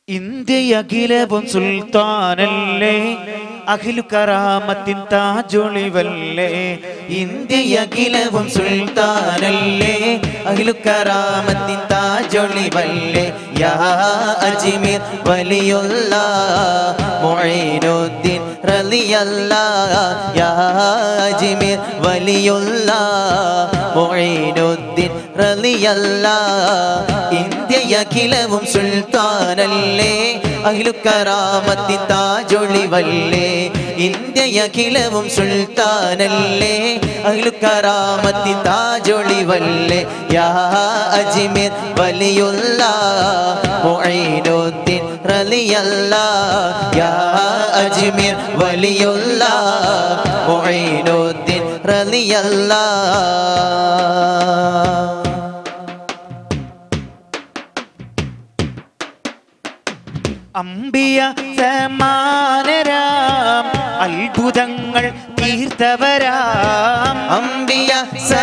ഇന്ത്യയഖിലവും സുൽത്താനല്ലേ അഖിലു കറാമത്തിൻ താജൊളിവല്ലേ ഇന്ത്യയഖിലവും സുൽത്താനല്ലേ അഖിലു കറാമത്തിൻ താജൊളിവല്ലേ യാ അജ്മീർ വലിയുള്ള മൊയ്നുദ്ദീൻ റളിയല്ല യാ അജ്മീർ വലിയുള്ള മൊയ്നുദ്ദീൻ റളിയല്ല ഇന്ത്യയഖിലവും സുൽത്താനല്ലേ അഖിലു കറാമത്തിൻ താജൊളിവല്ലേ ഇന്ത്യയഖിലവും സുൽത്താനല്ലേ അഖിലു കറാമത്തി താജൊളിവല്ലേ യാ അജ്മീർ വലിയുള്ള മൊയ്നുദ്ദീൻ റളിയല്ല യാ അജ്മീർ വലിയുള്ള മൊയ്നുദ്ദീൻ റളിയല്ല അമ്പിയ സമാനരാം അത്ഭുതങ്ങൾ തീർത്തവരാം അമ്പിയ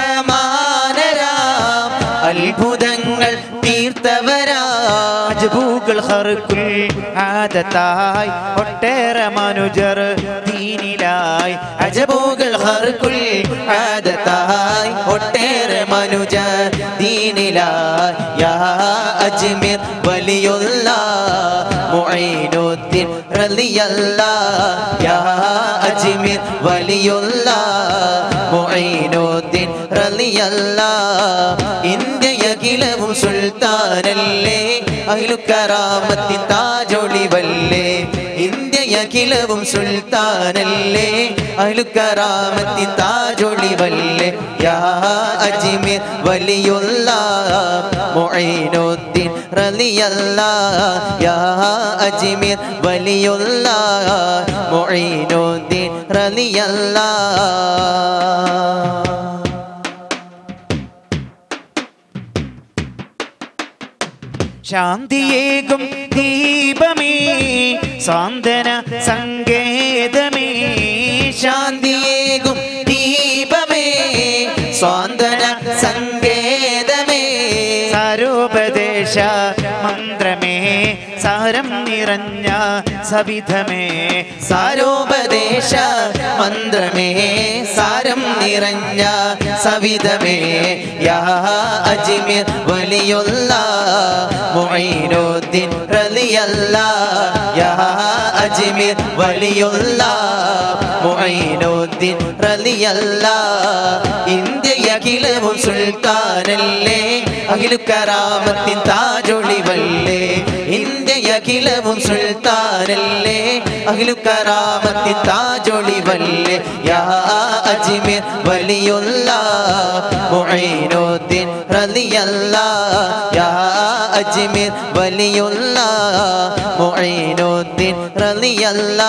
സമാനരാം അത്ഭുതങ്ങൾ തീർത്തവരാ അജബൂകൾ ഹർക്കുൽ ആദത്തായി ഒട്ടേറെ മനുജർ ദീനിലായി അജബൂകൾ ഹർക്കുൽ ആദത്തായി ഒട്ടേറെ മനുജ ദീനിലായി യാ അജ്മീർ വലിയുള്ള മുഈനുദ്ദീൻ റളിയല്ല യാ അജ്മീർ വലിയുള്ള മുഈനുദ്ദീൻ റളിയല്ല ഇന്ത്യയഖിലവും സുൽത്താനല്ലേ അഖിലു കറാമത്തിൻ താജൊളിവല്ലേ ഇന്ത്യയഖിലവും സുൽത്താനല്ലേ അഖിലു കറാമത്തിൻ താജൊളിവല്ലേ യാ അജ്മീർ വലിയുള്ള മുഈനുദ്ദീൻ റളിയല്ല യാ അജ്മീർ വലിയുള്ള മുഈനുദ്ദീൻ റളിയല്ല ശാന്തിയേകും ദീപമേ സാന്ത്വന സങ്കേതമേ ശാന്തിയേകും ദീപമേ സ്വാന്തന സങ്കേതമേ സാരോപദേശ മന്ത്രമേ സാരം നിറഞ്ഞ സവിധമേ സാരോപദേശ മന്ത്രമേ സാരം നിറഞ്ഞ സവിധമേ യാ അജ്മീർ വലിയുള്ള മൊയ്നുദ്ദീൻ റളിയല്ല യാ അജ്മീർ വലിയുള്ള മൊയ്നുദ്ദീൻ റളിയല്ല ഇന്ത്യയഖിലവും സുൽത്താനല്ലേ അഖിലു കറാമത്തിൻ താജൊളിവല്ലേ ഇന്ത്യയഖിലവും സുൽത്താനല്ലേ അഖിലു കറാമത്തിൻ താജൊളിവല്ലേ യാ അജ്മീർ വലിയുള്ള മുഈനുദ്ദീൻ റളിയല്ല യാ അജ്മീർ വലിയുള്ള മുഈനുദ്ദീൻ റളിയല്ല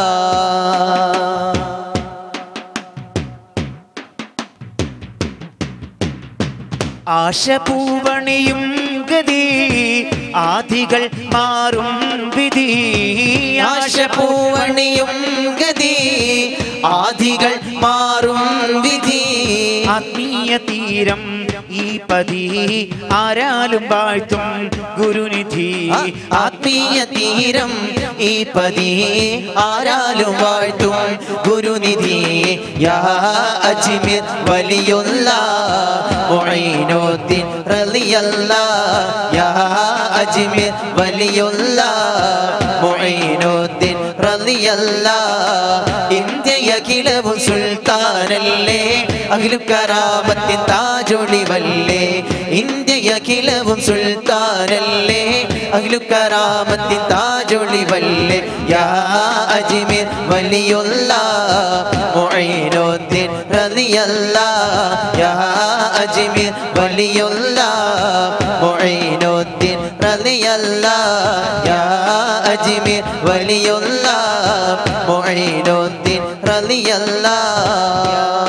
ആശ പൂവണിയും ഗതി ആദികൾ മാറും വിധി ആശ പൂവണിയും ഗതി ആദികൾ മാറും വിധി ആത്മീയ തീരം ഈ പതി ആരാലും വാഴ്ത്തും ഗുരുനിധി ആത്മീയ തീരം ഈ പതി ആരാലും വാഴ്ത്തും ഗുരുനിധി യാ അജ്മീർ വലിയുള്ള മൊയ്നുദ്ദീൻ റളിയല്ല യാ അജ്മീർ വലിയുള്ള മൊയ്നുദ്ദീൻ റളിയല്ല ഇന്ത്യയഖിലവും സുൽത്താനല്ലേ അഖിലു കറാമത്തിൻ താജൊളിവല്ലേ ഇന്ത്യയഖിലവും സുൽത്താനല്ലേ അഖിലു കറാമത്തിൻ താജൊളിവല്ലേ യാ അജ്മീർ വലിയുള്ള മൊയ്നുദ്ദീൻ റളിയല്ല യാ അജ്മീർ വലിയുള്ള മൊയ്നുദ്ദീൻ റളിയല്ല യാ അജ്മീർ വലിയുള്ള മൊയ്നുദ്ദീൻ റളിയല്ല